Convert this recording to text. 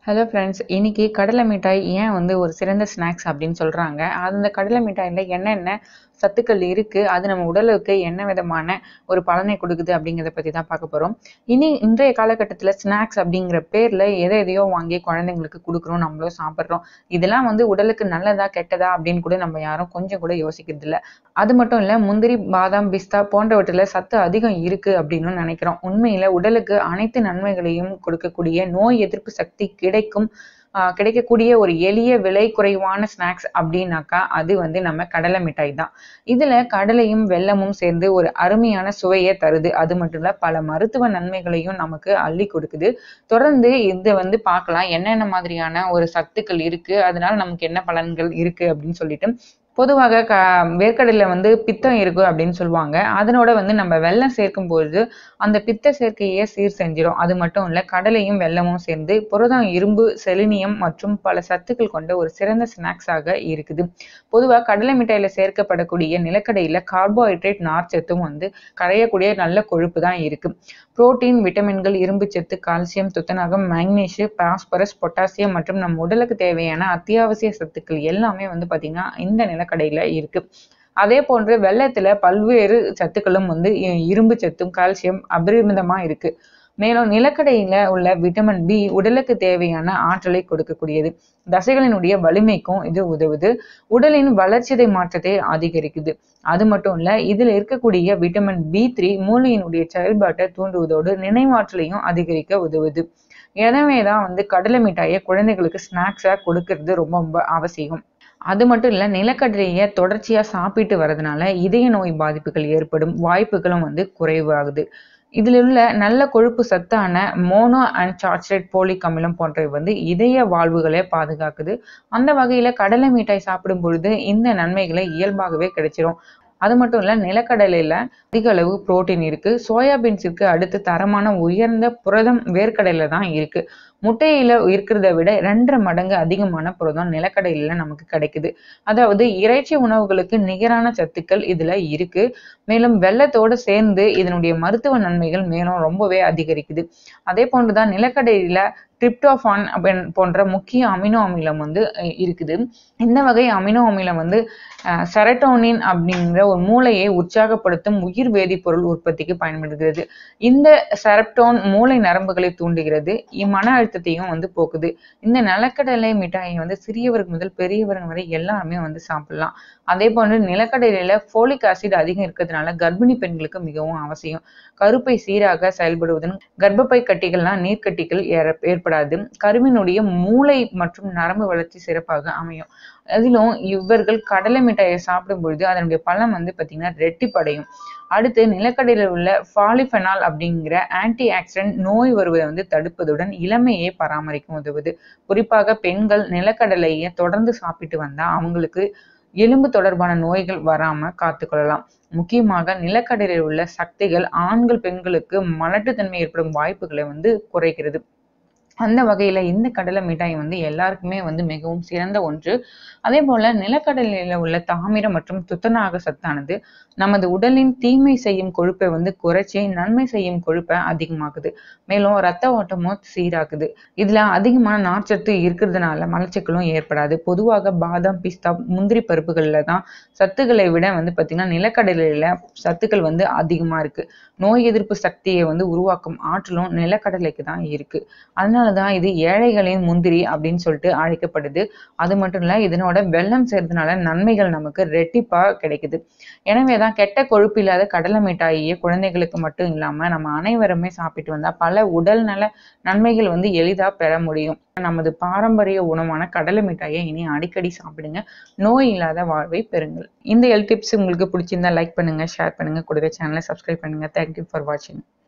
hello friends இன்னைக்கு கடலை மிட்டாய் ஏன் வந்து ஒரு சிறந்த ஸ்நாக்ஸ் அப்படின்னு சொல்கிறாங்க அந்த கடலை மிட்டாயில் என்னென்ன சத்துக்கள் இருக்குது அது நம்ம உடலுக்கு என்ன விதமான ஒரு பலனை கொடுக்குது அப்படிங்கிறத பற்றி தான் பார்க்க போகிறோம் இனி இன்றைய காலகட்டத்தில் ஸ்நாக்ஸ் அப்படிங்கிற பேரில் எதை எதையோ வாங்கி குழந்தைங்களுக்கு கொடுக்குறோம் நம்மளும் சாப்பிட்றோம் இதெல்லாம் வந்து உடலுக்கு நல்லதா கெட்டதா அப்படின்னு கூட நம்ம யாரும் கொஞ்சம் கூட யோசிக்கிறது இல்லை அது மட்டும் இல்லை முந்திரி பாதாம் பிஸ்தா போன்றவற்றில் சத்து அதிகம் இருக்குது அப்படின்னு நினைக்கிறோம் உண்மையில் உடலுக்கு அனைத்து நன்மைகளையும் கொடுக்கக்கூடிய நோய் எதிர்ப்பு சக்தி கிடைக்கும் ஆஹ் கிடைக்கக்கூடிய ஒரு எளிய விலை குறைவான ஸ்நாக்ஸ் அப்படின்னாக்கா அது வந்து நம்ம கடலை மிட்டாய் தான் இதுல கடலையும் வெல்லமும் சேர்ந்து ஒரு அருமையான சுவையை தருது அது மட்டும் இல்ல பல மருத்துவ நன்மைகளையும் நமக்கு அள்ளி கொடுக்குது தொடர்ந்து இதை வந்து பார்க்கலாம் என்னென்ன மாதிரியான ஒரு சத்துக்கள் இருக்கு அதனால நமக்கு என்ன பலன்கள் இருக்கு அப்படின்னு சொல்லிட்டு பொதுவாக க வேர்க்கடலையில் வந்து பித்தம் இருக்கும் அப்படின்னு சொல்லுவாங்க அதனோட வந்து நம்ம வெல்லம் சேர்க்கும் பொழுது அந்த பித்த சேர்க்கையே சீர் செஞ்சிடும் அது மட்டும் இல்லை கடலையும் வெல்லமும் சேர்ந்து புரதம் இரும்பு செலினியம் மற்றும் பல சத்துக்கள் கொண்ட ஒரு சிறந்த ஸ்நாக்ஸாக இருக்குது பொதுவாக கடலை மிட்டாயில் சேர்க்கப்படக்கூடிய நிலக்கடையில் கார்போஹைட்ரேட் நார்ச்சத்தும் வந்து கரையக்கூடிய நல்ல கொழுப்பு தான் இருக்கு புரோட்டீன் விட்டமின்கள் இரும்பு சத்து கால்சியம் துத்தநாகம் மேக்னீஷியம் பாஸ்பரஸ் பொட்டாசியம் மற்றும் நம் உடலுக்கு தேவையான அத்தியாவசிய சத்துக்கள் எல்லாமே வந்து பார்த்தீங்கன்னா இந்த நிலக்கடையில் இருக்கு அதே போன்று வெள்ளத்துல பல்வேறு சத்துக்களும் வந்து இரும்பு சத்தும் கால்சியம் அபரிமிதமா இருக்கு மேலும் நிலக்கடையில உள்ள விட்டமின் பி உடலுக்கு தேவையான ஆற்றலை கொடுக்கக்கூடியது தசைகளினுடைய வலிமைக்கும் இது உதவுது உடலின் வளர்ச்சிதை மாற்றத்தை அதிகரிக்குது அது மட்டும் இல்ல இதுல இருக்கக்கூடிய விட்டமின் பி த்ரீ மூளையினுடைய செயல்பாட்டை தூண்டுவதோடு நினைவாற்றலையும் அதிகரிக்க உதவுது எனவே தான் வந்து கடலை மிட்டாயை குழந்தைகளுக்கு ஸ்நாக்ஸா கொடுக்கறது ரொம்ப ரொம்ப அவசியம் அது மட்டும் இல்லை நிலக்கடலையை தொடர்ச்சியாக சாப்பிட்டு வரதுனால இதய நோய் பாதிப்புகள் ஏற்படும் வாய்ப்புகளும் வந்து குறைவாகுது இதில் உள்ள நல்ல கொழுப்பு சத்தான மோனோ அன்சார்ச்சரேட் போலிக் அமிலம் போன்றவை வந்து இதய வாழ்வுகளை பாதுகாக்குது அந்த வகையில் கடலை மிட்டாய் சாப்பிடும் பொழுது இந்த நன்மைகளை இயல்பாகவே கிடைச்சிரும் அது மட்டும் இல்லை நிலக்கடலையில் அதிக அளவு புரோட்டீன் இருக்குது சோயாபீன்ஸுக்கு அடுத்து தரமான உயர்ந்த புரதம் வேர்க்கடலையில தான் இருக்குது முட்டையில இருக்கிறத விட ரெண்டரை மடங்கு அதிகமான புரதம் நிலக்கடையில நமக்கு கிடைக்குது அதாவது இறைச்சி உணவுகளுக்கு நிகரான சத்துக்கள் இதுல இருக்கு மேலும் வெள்ளத்தோடு சேர்ந்து இதனுடைய மருத்துவ நன்மைகள் மேலும் ரொம்பவே அதிகரிக்குது அதே போன்றுதான் நிலக்கடையில டிரிப்டோஃபான் போன்ற முக்கிய அமினோ அமிலம் வந்து இருக்குது இந்த வகை அமினோ அமிலம் வந்து செரட்டோனின் அப்படிங்கிற ஒரு மூளையை உற்சாகப்படுத்தும் உயிர் வேதிப்பொருள் உற்பத்திக்கு பயன்படுகிறது இந்த செரப்டோன் மூளை நரம்புகளை தூண்டுகிறது இம்மன அழுத்தத்தையும் வந்து போக்குது இந்த நிலக்கடலை மிட்டாயை வந்து சிறியவர்கள் முதல் பெரியவர்கள் வரை எல்லாருமே வந்து சாப்பிடலாம் அதே போன்று நிலக்கடலையில ஃபோலிக் ஆசிட் அதிகம் இருக்கிறதுனால கர்ப்பிணி பெண்களுக்கு மிகவும் அவசியம் கருப்பை சீராக செயல்படுவதும் கர்ப்பப்பை கட்டிகள்லாம் நீர்க்கட்டிகள் ஏற்படாது கருவினுடைய மூளை மற்றும் நரம்பு வளர்ச்சி சிறப்பாக அமையும் அதிலும் இவர்கள் கடலை மிட்டாயை சாப்பிடும் பொழுது அதனுடைய பலம் வந்து பார்த்தீங்கன்னா ரெட்டிப்படையும் அடுத்து நிலக்கடையில் உள்ள பாலிஃபெனால் அப்படிங்கிற ஆன்டி ஆக்சிடென்ட் நோய் வருவதை வந்து தடுப்பதுடன் இளமையை பராமரிக்கும் உதவுது குறிப்பாக பெண்கள் நிலக்கடலையை தொடர்ந்து சாப்பிட்டு வந்தா அவங்களுக்கு எலும்பு தொடர்பான நோய்கள் வராம காத்துக்கொள்ளலாம் முக்கியமாக நிலக்கடலில் உள்ள சக்திகள் ஆண்கள் பெண்களுக்கு மலட்டுத்தன்மை ஏற்படும் வாய்ப்புகளை வந்து குறைக்கிறது அந்த வகையில இந்த கடலை மிட்டாய் வந்து எல்லாருக்குமே வந்து மிகவும் சிறந்த ஒன்று அதே போல நிலக்கடலில் உள்ள தாமிரம் மற்றும் துத்தநாக சத்தானது நமது உடலின் தீமை செய்யும் கொழுப்பை வந்து குறைச்சி நன்மை செய்யும் கொழுப்பை அதிகமாக்குது மேலும் ரத்த ஓட்டமும் சீராக்குது இதுல அதிகமான நார்ச்சத்து இருக்கிறதுனால மலச்சிக்கலும் ஏற்படாது பொதுவாக பாதாம் பிஸ்தா முந்திரி பருப்புகள்ல தான் சத்துக்களை விட வந்து பாத்தீங்கன்னா நிலக்கடலையில சத்துக்கள் வந்து அதிகமா இருக்கு நோய் எதிர்ப்பு சக்தியை வந்து உருவாக்கும் ஆற்றலும் நிலக்கடலைக்கு தான் இருக்கு அதனாலதான் இது ஏழைகளின் முந்திரி அப்படின்னு சொல்லிட்டு அழைக்கப்படுது அது மட்டும் இல்ல இதனோட வெள்ளம் சேர்த்தனால நன்மைகள் நமக்கு ரெட்டிப்பா கிடைக்குது எனவே தான் கெட்ட கொழுப்பு இல்லாத கடலை மிட்டாயை குழந்தைகளுக்கு மட்டும் இல்லாம நம்ம அனைவருமே சாப்பிட்டு வந்தா பல உடல் நல நன்மைகள் வந்து எளிதா பெற முடியும் நமது பாரம்பரிய உணவான கடலை மிட்டாயை இனி அடிக்கடி சாப்பிடுங்க நோய் இல்லாத வாழ்வை பெறுங்கள் இந்த ஹெல்த் டிப்ஸ் உங்களுக்கு பிடிச்சிருந்தா லைக் பண்ணுங்க ஷேர் பண்ணுங்க கூடவே சேனலை சப்ஸ்கிரைப் பண்ணுங்க தேங்க்யூ ஃபார் வாட்சிங்